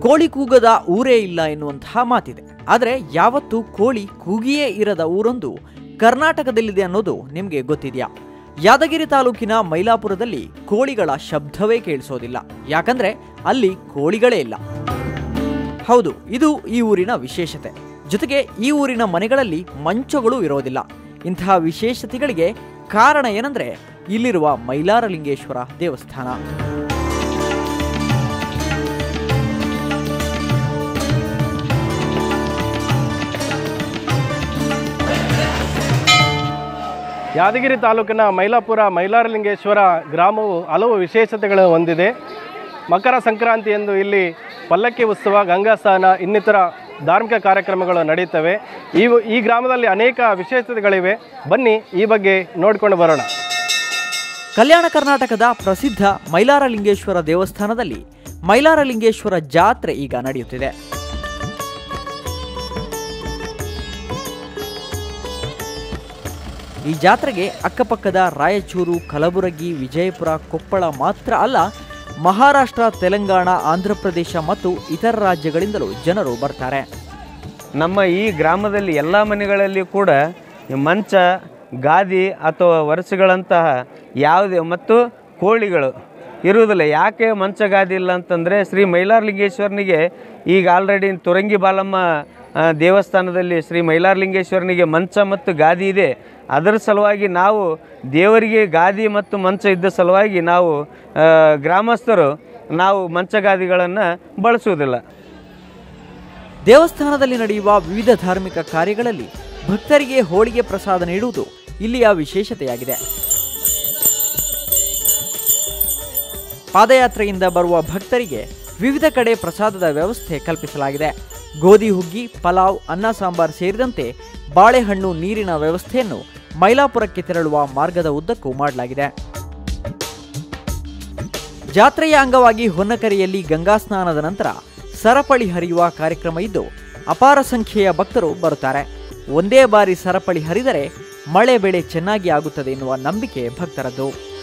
ಕೋಳಿ ಕೂಗದ ಊರೇ ಇಲ್ಲ ಎನ್ನುವಂತಹ ಮಾತಿದೆ ಆದರೆ ಯಾವತ್ತೂ ಕೋಳಿ ಕೂಗಿಯೇ ಇರದ ಊರೊಂದು ಕರ್ನಾಟಕದಲ್ಲಿದೆ ಅನ್ನೋದು ನಿಮಗೆ ಗೊತ್ತಿದೆಯಾ ಯಾದಗಿರಿ ತಾಲೂಕಿನ ಮೈಲಾಪುರದಲ್ಲಿ ಕೋಳಿಗಳ ಶಬ್ದವೇ ಕೇಳಿಸೋದಿಲ್ಲ ಯಾಕಂದ್ರೆ ಅಲ್ಲಿ ಕೋಳಿಗಳೇ ಇಲ್ಲ ಹೌದು ಇದು ಈ ಊರಿನ ವಿಶೇಷತೆ ಜೊತೆಗೆ ಈ ಊರಿನ ಮನೆಗಳಲ್ಲಿ ಮಂಚಗಳು ಇರೋದಿಲ್ಲ ಇಂತಹ ವಿಶೇಷತೆಗಳಿಗೆ ಕಾರಣ ಏನಂದ್ರೆ ಇಲ್ಲಿರುವ ಮೈಲಾರಲಿಂಗೇಶ್ವರ ದೇವಸ್ಥಾನ ಯಾದಗಿರಿ ತಾಲೂಕಿನ ಮೈಲಾಪುರ ಮೈಲಾರಲಿಂಗೇಶ್ವರ ಗ್ರಾಮವು ಹಲವು ವಿಶೇಷತೆಗಳನ್ನು ಹೊಂದಿದೆ ಮಕರ ಸಂಕ್ರಾಂತಿ ಎಂದು ಇಲ್ಲಿ ಪಲ್ಲಕ್ಕಿ ಉತ್ಸವ ಗಂಗಾ ಸ್ನಾನ ಇನ್ನಿತರ ಧಾರ್ಮಿಕ ಕಾರ್ಯಕ್ರಮಗಳು ನಡೆಯುತ್ತವೆ ಈ ಈ ಗ್ರಾಮದಲ್ಲಿ ಅನೇಕ ವಿಶೇಷತೆಗಳಿವೆ ಬನ್ನಿ ಈ ಬಗ್ಗೆ ನೋಡಿಕೊಂಡು ಬರೋಣ ಕಲ್ಯಾಣ ಕರ್ನಾಟಕದ ಪ್ರಸಿದ್ಧ ಮೈಲಾರಲಿಂಗೇಶ್ವರ ದೇವಸ್ಥಾನದಲ್ಲಿ ಮೈಲಾರಲಿಂಗೇಶ್ವರ ಜಾತ್ರೆ ಈಗ ನಡೆಯುತ್ತಿದೆ ಈ ಜಾತ್ರೆಗೆ ಅಕ್ಕಪಕ್ಕದ ರಾಯಚೂರು ಕಲಬುರಗಿ ವಿಜಯಪುರ ಕೊಪ್ಪಳ ಮಾತ್ರ ಅಲ್ಲ ಮಹಾರಾಷ್ಟ್ರ ತೆಲಂಗಾಣ ಆಂಧ್ರಪ್ರದೇಶ ಮತ್ತು ಇತರ ರಾಜ್ಯಗಳಿಂದಲೂ ಜನರು ಬರ್ತಾರೆ ನಮ್ಮ ಈ ಗ್ರಾಮದಲ್ಲಿ ಎಲ್ಲ ಮನೆಗಳಲ್ಲಿ ಕೂಡ ಈ ಮಂಚ ಗಾದಿ ಅಥವಾ ವರ್ಷಗಳಂತಹ ಯಾವುದೇ ಮತ್ತು ಕೋಳಿಗಳು ಇರುವುದಿಲ್ಲ ಯಾಕೆ ಮಂಚ ಗಾದಿ ಇಲ್ಲ ಅಂತಂದರೆ ಶ್ರೀ ಮೈಲಾರಲಿಂಗೇಶ್ವರನಿಗೆ ಈಗ ಆಲ್ರೆಡಿ ತುರಂಗಿ ಬಾಲಮ್ಮ ಆ, ದೇವಸ್ಥಾನದಲ್ಲಿ ಶ್ರೀ ಮೈಲಾರಲಿಂಗೇಶ್ವರನಿಗೆ ಮಂಚ ಮತ್ತು ಗಾದಿ ಇದೆ ಅದರ ಸಲುವಾಗಿ ನಾವು ದೇವರಿಗೆ ಗಾದಿ ಮತ್ತು ಮಂಚ ಇದ್ದ ಸಲುವಾಗಿ ನಾವು ಆ, ಗ್ರಾಮಸ್ಥರು ನಾವು ಮಂಚಗಾದಿಗಳನ್ನು ಬಳಸುವುದಿಲ್ಲ ದೇವಸ್ಥಾನದಲ್ಲಿ ನಡೆಯುವ ವಿವಿಧ ಧಾರ್ಮಿಕ ಕಾರ್ಯಗಳಲ್ಲಿ ಭಕ್ತರಿಗೆ ಹೋಳಿಗೆ ಪ್ರಸಾದ ನೀಡುವುದು ಇಲ್ಲಿಯ ವಿಶೇಷತೆಯಾಗಿದೆ ಪಾದಯಾತ್ರೆಯಿಂದ ಬರುವ ಭಕ್ತರಿಗೆ ವಿವಿಧ ಕಡೆ ಪ್ರಸಾದದ ವ್ಯವಸ್ಥೆ ಕಲ್ಪಿಸಲಾಗಿದೆ ಗೋಧಿ ಹುಗ್ಗಿ ಪಲಾವ್ ಅನ್ನ ಸಾಂಬಾರ್ ಸೇರಿದಂತೆ ಬಾಳೆಹಣ್ಣು ನೀರಿನ ವ್ಯವಸ್ಥೆಯನ್ನು ಮೈಲಾಪುರಕ್ಕೆ ತೆರಳುವ ಮಾರ್ಗದ ಉದ್ದಕ್ಕೂ ಮಾಡಲಾಗಿದೆ ಜಾತ್ರೆಯ ಅಂಗವಾಗಿ ಹೊನ್ನಕರೆಯಲ್ಲಿ ಗಂಗಾ ಸ್ನಾನದ ನಂತರ ಸರಪಳಿ ಹರಿಯುವ ಕಾರ್ಯಕ್ರಮ ಇದ್ದು ಅಪಾರ ಸಂಖ್ಯೆಯ ಭಕ್ತರು ಬರುತ್ತಾರೆ ಒಂದೇ ಬಾರಿ ಸರಪಳಿ ಹರಿದರೆ ಮಳೆ ಬೆಳೆ ಚೆನ್ನಾಗಿ ಆಗುತ್ತದೆ ಎನ್ನುವ ನಂಬಿಕೆ ಭಕ್ತರದ್ದು